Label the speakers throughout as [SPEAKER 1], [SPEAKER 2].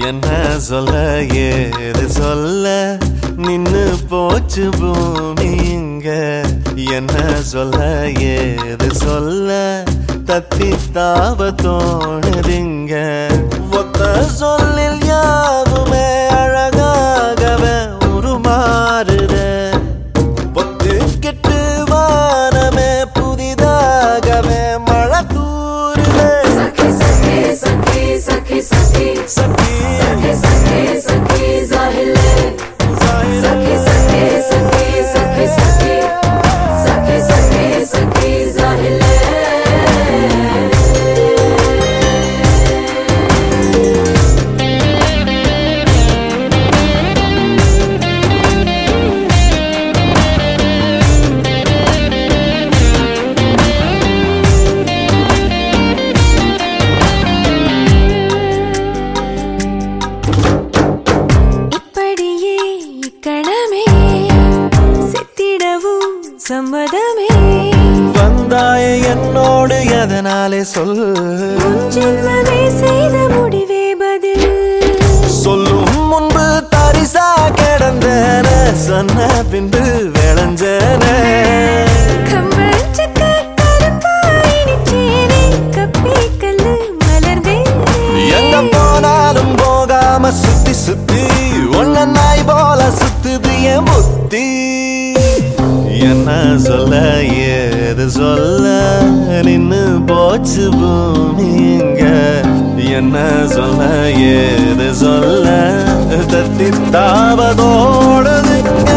[SPEAKER 1] என்ன சொல்ல ஏது சொல்ல நின்னு போச்சு பூமி இங்க என்ன சொல்ல ஏது சொல்ல தத்தி தாவ தோணுதிங்க ஒத்த சொல்லில் யாவுமே அழகாகவே உருமாறுதே பொத்து கெட்டு வானமே புதிதாகவே மழை தூருதே
[SPEAKER 2] सखी सखी सखी सखी सखी
[SPEAKER 1] சக்தி
[SPEAKER 2] सखी सखी सखी जाहिले सखी सखी सखी सखी सखी सखी सखी सखी जाहिले
[SPEAKER 3] இப்படியே இக்கணமே செத்திடவும் சம்மதமே
[SPEAKER 1] வந்தாய என்னோடு எதனாலே சொல்
[SPEAKER 3] ஜென்மமே செய்த முடிவே பதில்
[SPEAKER 1] சொல்லும் முன்பு தரிசா கிடந்தன சொன்ன பின்பு விளைஞ்சன
[SPEAKER 3] கம்பஞ்சக்க கரும்பாயினிச்சேனே கப்பி கல்லு
[SPEAKER 1] எங்க
[SPEAKER 3] மலர்ந்தே
[SPEAKER 1] போனாலும் போகாம சுத்தி சுத்தி ஒன்ன நாய் போல சுத்துது என் புத்தி என்ன சொல்ல ஏது சொல்ல நின்னு போச்சு பூமி இங்க என்ன சொல்ல ஏது சொல்ல தத்தி தாவதோடுதுங்க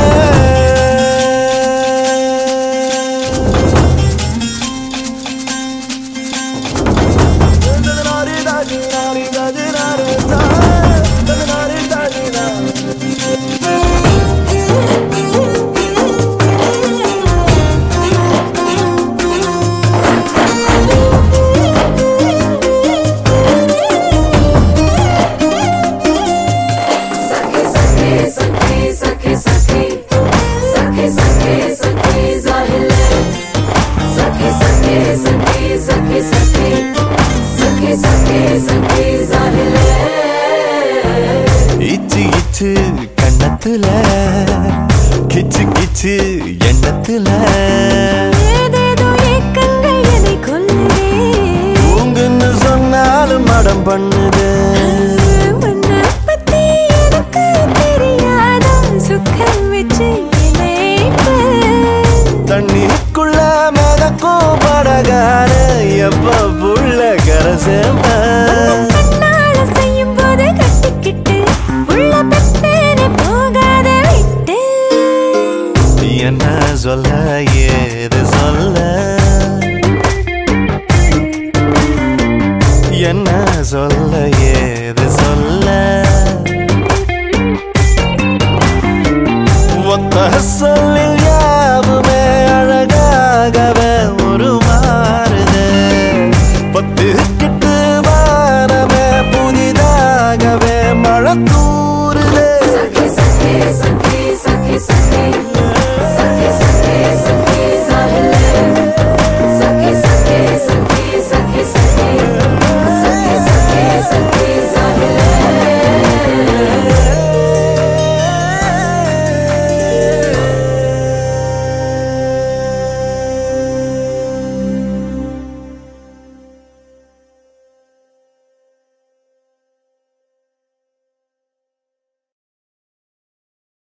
[SPEAKER 2] सखी सखी सखी सखी सखी सखी सखी सखी जाहिले सखी सखी सखी सखी सखी सखी सखी सखी जाहिले
[SPEAKER 1] இச்சு இச்சு கண்ணத்துல கிச்சு கிச்சு எண்ணத்துல
[SPEAKER 3] ஏதேதோ ஏக்கங்கள் என்னை கொல்லுதே
[SPEAKER 1] தூங்குன்னு சொன்னாலும் மடம் பண்ணுது
[SPEAKER 3] உன்னை பத்தி எனக்கு தெரியாதா சுக்கம் வச்சு இணைப்பு
[SPEAKER 1] தண்ணிக்குள்ள மிதக்கும் படகான எப்ப புள்ள கரசேம
[SPEAKER 3] கண்ணால செய்யும் போது கட்டிக்கிட்டு உள்ள பெட்டேனே போகாத விட்டு
[SPEAKER 1] என்ன சொல்ல ஏது சொல்ல என்ன சொல்ல